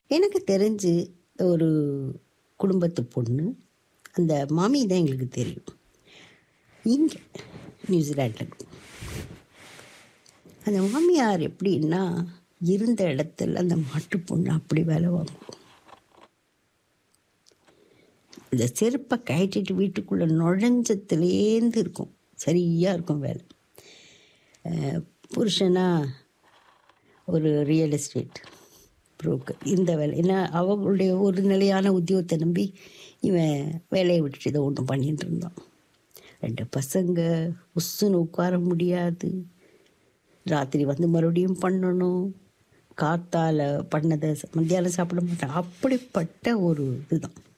எனக்கு தெரிஞ்சு ஒரு குடும்பத்து பொண்ணு அந்த மாமி தான் எங்களுக்கு தெரியும் இங்கே நியூசிலாண்டில் அந்த மாமியார் எப்படின்னா இருந்த இடத்துல அந்த மாட்டு பொண்ணு அப்படி வேலை வாங்குவோம் இந்த செருப்பை கழட்டிட்டு வீட்டுக்குள்ளே நுழைஞ்சத்துலேருந்து இருக்கும் சரியாக இருக்கும் வேலை அஹ் புருஷனா ஒரு ரியல் எஸ்டேட் புரோக்கர் இந்த வேலை ஏன்னா அவங்களுடைய ஒரு நிலையான உத்தியோகத்தை நம்பி இவன் வேலையை விட்டுட்டு இதை ஒன்றும் பண்ணிட்டு இருந்தான் ரெண்டு பசங்க உஸ்ஸுன்னு உட்கார முடியாது ராத்திரி வந்து மறுபடியும் பண்ணணும் காத்தால பண்ணதை மத்தியானம் சாப்பிட மாட்டான் அப்படிப்பட்ட ஒரு இதுதான்